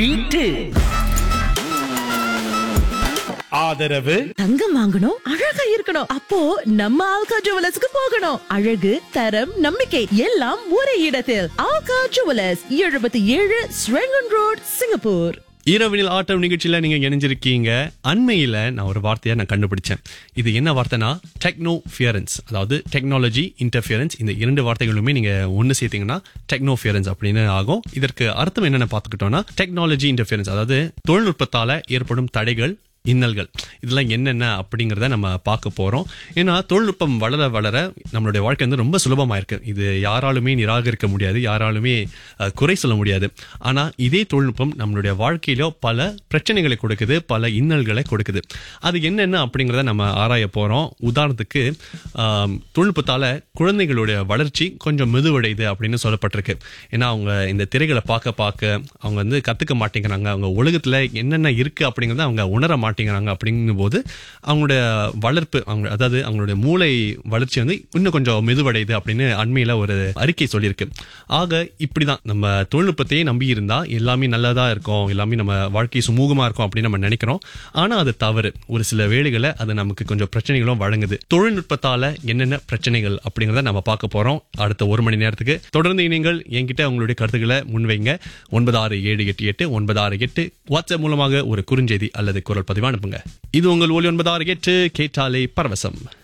beat ஆதரவு தங்கம் வாங்கணும் அழகா இருக்கணும் அப்போ நம்ம ஆல்கா ஜுவலர்ஸ்க்கு போகணும் அழகு தரம் நம்பிக்கை எல்லாம் ஒரே இடத்தில் ஆல்கா ஜுவலர்ஸ் எழுபத்தி ஏழு ஸ்ரெங்கன் ரோட் சிங்கப்பூர் இரவினில் ஆட்டம் நிகழ்ச்சியில நீங்க இணைஞ்சிருக்கீங்க அண்மையில நான் ஒரு வார்த்தையை நான் கண்டுபிடிச்சேன் இது என்ன வார்த்தைனா டெக்னோஃபியரன்ஸ் அதாவது டெக்னாலஜி இன்டர்ஃபியரன்ஸ் இந்த இரண்டு வார்த்தைகளுமே நீங்க ஒன்று சேர்த்தீங்கன்னா டெக்னோஃபியரன்ஸ் அப்படின்னு ஆகும் இதற்கு அர்த்தம் என்னென்ன பார்த்துக்கிட்டோம்னா டெக்னாலஜி இன்டர்ஃபியரன்ஸ் அதாவது தொழில்நுட்பத்தால ஏற்படும் தடைகள் இன்னல்கள் இதெல்லாம் என்னென்ன அப்படிங்கிறத நம்ம பார்க்க போறோம் ஏன்னா தொழில்நுட்பம் வளர வளர நம்மளுடைய வாழ்க்கை வந்து ரொம்ப சுலபமா இருக்கு இது யாராலுமே நிராகரிக்க முடியாது யாராலுமே அஹ், குறை சொல்ல முடியாது ஆனா இதே தொழில்நுட்பம் நம்மளுடைய வாழ்க்கையில பல பிரச்சனைகளை கொடுக்குது பல இன்னல்களை கொடுக்குது அது என்னென்ன அப்படிங்கிறத நம்ம ஆராய போறோம் உதாரணத்துக்கு ஆம், தொழில்நுட்பத்தால குழந்தைகளுடைய வளர்ச்சி கொஞ்சம் மெதுவடையுது அப்படின்னு சொல்லப்பட்டிருக்கு ஏன்னா அவங்க இந்த திரைகளை பார்க்க பார்க்க அவங்க வந்து கத்துக்க மாட்டேங்கிறாங்க அவங்க உலகத்துல என்னென்ன இருக்கு அப்படிங்கறத அவங்க உணர மாட்டேங்கிறாங்க அப்படிங்கும்போது அவங்களோட வளர்ப்பு அவங்க அதாவது அவங்களுடைய மூளை வளர்ச்சி வந்து இன்னும் கொஞ்சம் மெதுவடையுது அப்படின்னு அண்மையில ஒரு அறிக்கை சொல்லியிருக்கு ஆக இப்படிதான் நம்ம தொழில்நுட்பத்தையே நம்பி இருந்தா எல்லாமே நல்லதா இருக்கும் எல்லாமே நம்ம வாழ்க்கை சுமூகமா இருக்கும் அப்படின்னு நம்ம நினைக்கிறோம் ஆனா அது தவறு ஒரு சில வேளைகளை அது நமக்கு கொஞ்சம் பிரச்சனைகளும் வழங்குது தொழில்நுட்பத்தால என்னென்ன பிரச்சனைகள் அப்படிங்கறத நம்ம பார்க்க போறோம் அடுத்த ஒரு மணி நேரத்துக்கு தொடர்ந்து நீங்கள் என்கிட்ட உங்களுடைய கருத்துக்களை முன்வைங்க ஒன்பது ஆறு ஏழு எட்டு எட்டு ஒன்பது ஆறு எட்டு வாட்ஸ்அப் மூலமாக ஒரு குறுஞ்செய்தி அல்லது குரல் பதிவு அனுப்புங்க இது உங்கள் ஒலி ஒன்பது ஆறு எட்டு கேட்டாலே பரவசம்